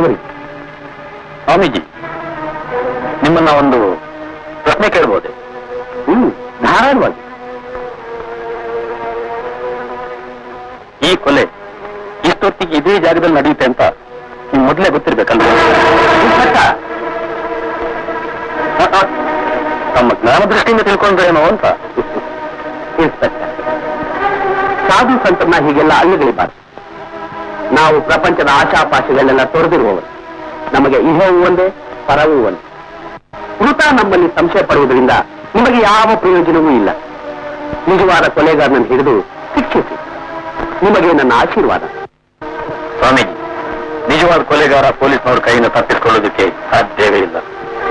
ದೇವರಿಗೆ ಸ್ವಾಮೀಜಿ ನಿಮ್ಮನ್ನ ಒಂದು ಪ್ರಶ್ನೆ ಕೇಳ್ಬೋದೆ ಹ್ಮ್ ಧಾರಾಳವಾಗಿ ಈ ಕೊಲೆ ಇಷ್ಟೊತ್ತಿಗೆ ಇದೇ ಜಾಗದಲ್ಲಿ ನಡೆಯುತ್ತೆ ಅಂತ ನಿಮ್ ಮೊದಲೇ ಗೊತ್ತಿರ್ಬೇಕಲ್ವ ಹ, ಹ. ತಮ್ಮ ಜ್ಞಾನ ದೃಷ್ಟಿಯಿಂದ ತಿಳ್ಕೊಂಡ್ರೇನೋ ಅಂತ ಇನ್ಸ್ಪೆಕ್ಟರ್ ಸಾಧು ಸಂತರನ್ನ ಹೀಗೆಲ್ಲ ಅಲ್ಲಿಗಳಿಬಾರ್ದು ನಾವು ಪ್ರಪಂಚದ ಆಶಾಪಾಶಗಳನ್ನೆಲ್ಲ ತೊರೆದಿರುವವರು ನಮಗೆ ಇಹವೂ ಒಂದೇ ಪರವೂ ಒಂದೇ ಮೃತ ನಮ್ಮಲ್ಲಿ ಸಂಶಯ ಪಡುವುದರಿಂದ ನಿಮಗೆ ಯಾವ ಪ್ರಯೋಜನವೂ ಇಲ್ಲ ನಿಜವಾದ ಕೊಲೆಗಾರನನ್ನು ಹಿಡಿದು ಶಿಕ್ಷಿಸಿ ನಿಮಗೆ ನನ್ನ ಆಶೀರ್ವಾದ ಸ್ವಾಮೀಜಿ ನಿಜವಾದ ಕೊಲೆಗಾರ ಪೊಲೀಸ್ನವ್ರ ಕೈಯಿಂದ ತಪ್ಪಿಸಿಕೊಳ್ಳೋದಕ್ಕೆ ಸಾಧ್ಯವೇ ಇಲ್ಲ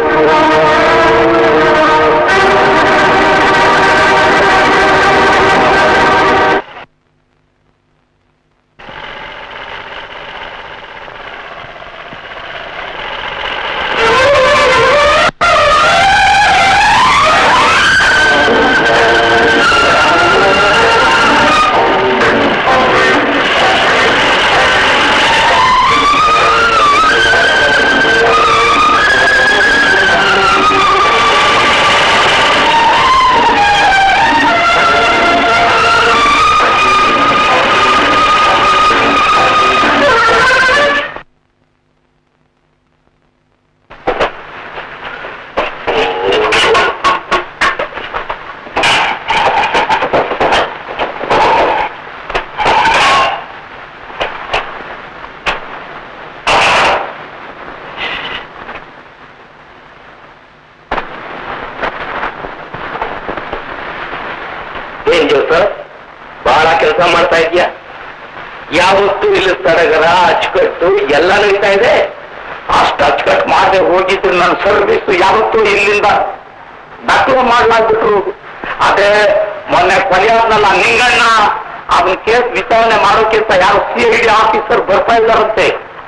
ಏನ್ ಜೋಸರ್ ಬಹಳ ಕೆಲಸ ಮಾಡ್ತಾ ಇದೀಯ ಯಾವತ್ತು ಇಲ್ಲಿ ಸಡಗರ ಅಚ್ಚುಕಟ್ಟು ಎಲ್ಲ ನಡೀತಾ ಇದೆ ಅಷ್ಟು ಅಚ್ಚುಕಟ್ಟು ಮಾಡದೆ ಹೋಗಿದ್ರು ನನ್ನ ಸರ್ವಿಸ್ ಯಾವತ್ತೂ ಇಲ್ಲಿಂದ ನಕಲು ಮಾಡ್ಲಾಗ್ಬಿಟ್ರು ಅದೇ ಮೊನ್ನೆ ಕೊಲೆಯಾದ್ನಲ್ಲ ನಿಂಗಣ್ಣ ಅದನ್ನ ಕೇಸ್ ವಿಚಾರಣೆ ಮಾಡೋಕ್ಕಿಂತ ಯಾರು ಸಿ ಐ ಡಿ ಆಫೀಸರ್ ಬರ್ತಾ ಇದ್ದಾರಂತೆ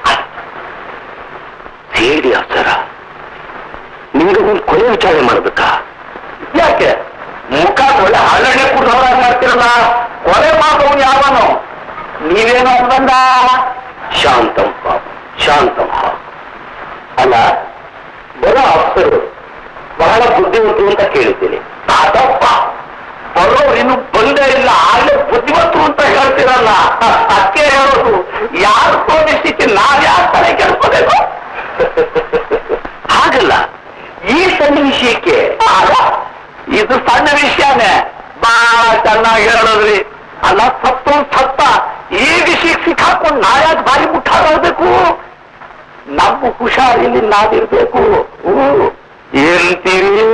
ಸಿ ಐ ಡಿ ಆಫೀಸರ ನಿಮ್ಗೆ ಒಂದು ಕೊಲೆ ವಿಚಾರಣೆ ಮಾಡ್ಬೇಕಾ ಯಾಕೆ ಮುಖ ಒಳ್ಳೆ ಹಳ್ಳನೆ ಕುಡ್ದವ್ರಾಗ ಮಾಡ್ತಿರಲ್ಲ ಕೊಲೆ ಮಾಡೋನು ಯಾವನು ನೀವೇನೋ ಬಂದ ಶಾಂತಂಪ ಶಾಂತಂಪ ಅಲ್ಲ ಬರೋ ಅಫ್ಸರು ಬಹಳ ಬುದ್ಧಿವಂತರು ಅಂತ ಕೇಳಿದ್ದೀನಿ ಅದಪ್ಪ ಬರೋರು ಇನ್ನು ಬಂದೇ ಇಲ್ಲ ಆಗಲೇ ಬುದ್ಧಿವಂತರು ಅಂತ ಹೇಳ್ತಿರಲ್ಲ ಅದಕ್ಕೆ ಹೇಳೋದು ಯಾರು ತೋರಿಸಿಕ್ಕೆ ನಾವ್ ಯಾರು ತಲೆ ಕೆಡ್ಕೋಬೇಕು ಹಾಗಲ್ಲ ಈ ಸಣ್ಣ ವಿಷಯಕ್ಕೆ ಆಗ ಇದು ಸಣ್ಣ ವಿಷಯನೇ ಬಹಳ ಚೆನ್ನಾಗಿ ಹೇಳಿದ್ರಿ ಅಲ್ಲ ಸತ್ತು ಸತ್ತ ಈ ವಿಷಯಕ್ಕೆ ಸಿಕ್ಕಾಕೊಂಡು ನಾಯಾಗ ಬಾರಿ ಮುಟ್ಟಾಡಬೇಕು ನಮ್ಮ ಹುಷಾರಿಲ್ಲಿ ನಾವಿರ್ಬೇಕು ಹ್ಞೂ ಏನಂತೀರಿ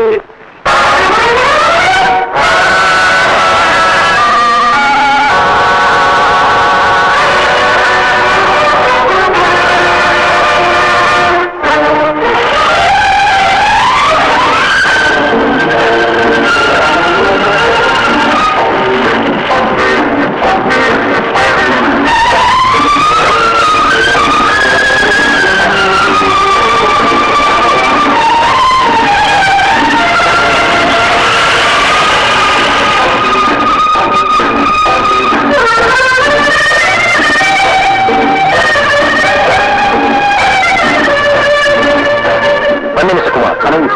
ಬನ್ನಿ ಮಿಸ್ಟರ್ ಕುಮಾರ್ ನನಗೆ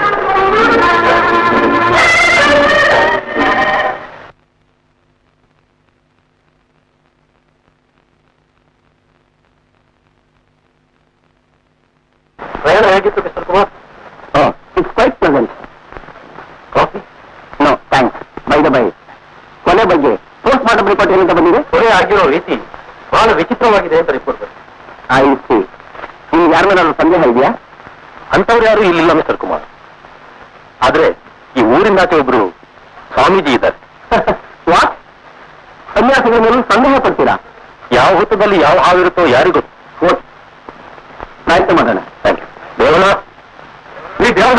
ಪ್ರಯಾಣ ಹೇಗಿತ್ತು mister Kumar it's quite present coffee no thanks by the by ಕೊನೆ ಬಗ್ಗೆ ಪೋಸ್ಟ್ ಮಾರ್ಟಮ್ ರಿಪೋರ್ಟ್ ಏನಂತ ಬಂದಿದೆ ಕೊಲೆ ಆಗಿರೋ ರೀತಿ ಬಹಳ ವಿಚಿತ್ರವಾಗಿದೆ ಅಂತ ರಿಪೋರ್ಟ್ ಐ ಸಿ ನಿಮ್ಗೆ ಯಾರ ಮೇಲೆ ಸಂದೇಹ ಇದೆಯಾ ಅಂತವ್ರು ಯಾರು ಇಲ್ಲಿಲ್ಲ ಮಿಸ್ಟರ್ ಕುಮಾರ್ ಆದ್ರೆ ಈ ಊರಿಂದಾಚೆ ಒಬ್ರು ಸ್ವಾಮೀಜಿ ಇದ್ದಾರೆ ವಾಟ್ ಸನ್ಯಾಸಿಗಳ ಮೇಲೂ ಸಂದೇಹ ಪಡ್ತೀರಾ ಯಾವ ಹೊತ್ತದಲ್ಲಿ ಯಾವ ಹಾವಿರುತ್ತೋ ಯಾರಿಗೂ ಗೊತ್ತು ಪ್ರಯತ್ನ ಮಾಡೋಣ ಥ್ಯಾಂಕ್ ಯು ದೇವಣ ನೀ ದೇವಣ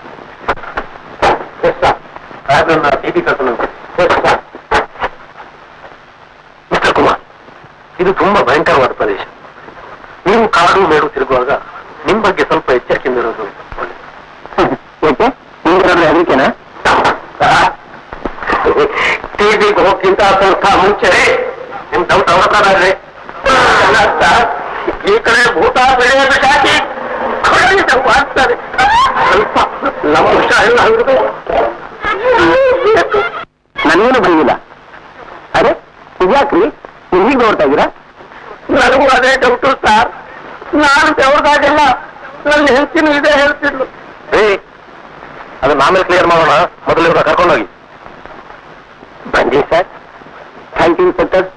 ಟಿಟಿ ಕರ್ಕೊಂಡು ಮಿಸ್ಟರ್ ಕುಮಾರ್ ಇದು ತುಂಬಾ ಭಯಂಕರವಾದ ಪ್ರದೇಶ ನೀವು ಕಾಡು ಮೇಡು ತಿರುಗುವಾಗ ನಿಮ್ ಬಗ್ಗೆ ಸ್ವಲ್ಪ ಎಚ್ಚರಿಕೆಯಿಂದ ಇರೋದು ಯಾಕೆ ನಿಮ್ಗೆ ಹೆದರಿಕೆನಾ ಟಿವಿಗೆ ಹೋಗ್ತಿಂತ ಸ್ವಲ್ಪ ಮುಂಚೆ ನಿಮ್ ಡೌಟ್ ಅವತಾರ ಈ ಕಡೆ ಭೂತ ಬೆಳೆಯ ಬಿಸಾಕಿ ಖಂಡಿತ ಮಾಡ್ತಾರೆ ಸ್ವಲ್ಪ ನಮ್ಮ ಹುಷಾರಿಲ್ಲ ಅವ್ರದ್ದು. ನನಗೇನು ಭಯವಿಲ್ಲ ಅರೆ ಇದ್ಯಾಕ್ರಿ ನೀವು ಹೀಗೆ ನೋಡ್ತಾ ಇದ್ದೀರಾ ನನಗೂ ಅದೇ ಡೌಟು ಸರ್ ನಾನು ಬೆವ್ರದಾಗೆಲ್ಲ ನನ್ನ ಹೆಂಡತಿನೂ ಇದೇ ಹೇಳ್ತಿದ್ಲು ಏ ಅದನ್ನ ಆಮೇಲೆ ಕ್ಲಿಯರ್ ಮಾಡೋಣ ಮೊದಲು ಇವ್ರನ್ನ ಕರ್ಕೊಂಡೋಗಿ ಬನ್ನಿ ಸರ್ ಥ್ಯಾಂಕ್ ಯು ಇನ್ಸ್ಪೆಕ್ಟರ್